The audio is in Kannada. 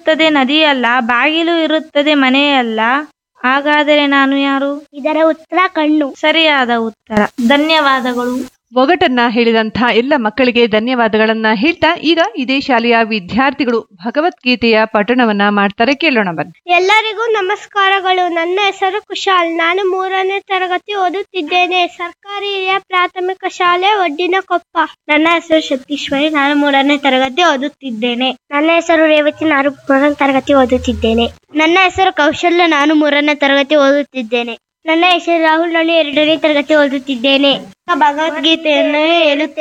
ಇರುತ್ತದೆ ನದಿಯಲ್ಲ ಬಾಗಿಲು ಇರುತ್ತದೆ ಮನೆಯಲ್ಲ ಹಾಗಾದರೆ ನಾನು ಯಾರು ಇದರ ಉತ್ತರ ಕಣ್ಣು ಸರಿಯಾದ ಉತ್ತರ ಧನ್ಯವಾದಗಳು ಒಗಟನ್ನ ಹೇಳಿದಂತಹ ಎಲ್ಲ ಮಕ್ಕಳಿಗೆ ಧನ್ಯವಾದಗಳನ್ನ ಹೇಳ್ತಾ ಈಗ ಇದೇ ಶಾಲೆಯ ವಿದ್ಯಾರ್ಥಿಗಳು ಭಗವದ್ಗೀತೆಯ ಪಠಣವನ್ನ ಮಾಡ್ತಾರೆ ಕೇಳೋಣ ಬನ್ನಿ ಎಲ್ಲರಿಗೂ ನಮಸ್ಕಾರಗಳು ನನ್ನ ಹೆಸರು ಕುಶಾಲ್ ನಾನು ಮೂರನೇ ತರಗತಿ ಓದುತ್ತಿದ್ದೇನೆ ಸರ್ಕಾರಿ ಹಿರಿಯ ಪ್ರಾಥಮಿಕ ಶಾಲೆ ಒಡ್ಡಿನಕೊಪ್ಪ ನನ್ನ ಹೆಸರು ಶಕ್ತೀಶ್ವರಿ ನಾನು ಮೂರನೇ ತರಗತಿ ಓದುತ್ತಿದ್ದೇನೆ ನನ್ನ ಹೆಸರು ರೇವತಿ ನಾನು ಮೂರನೇ ತರಗತಿ ಓದುತ್ತಿದ್ದೇನೆ ನನ್ನ ಹೆಸರು ಕೌಶಲ್ಯ ನಾನು ಮೂರನೇ ತರಗತಿ ಓದುತ್ತಿದ್ದೇನೆ ನನ್ನ ಹೆಸರು ರಾಹುಲ್ ನಾನು ಎರಡನೇ ತರಗತಿ ಓದುತ್ತಿದ್ದೇನೆ ಭಗವದ್ಗೀತೆಯನ್ನು ಹೇಳುತ್ತೇನೆ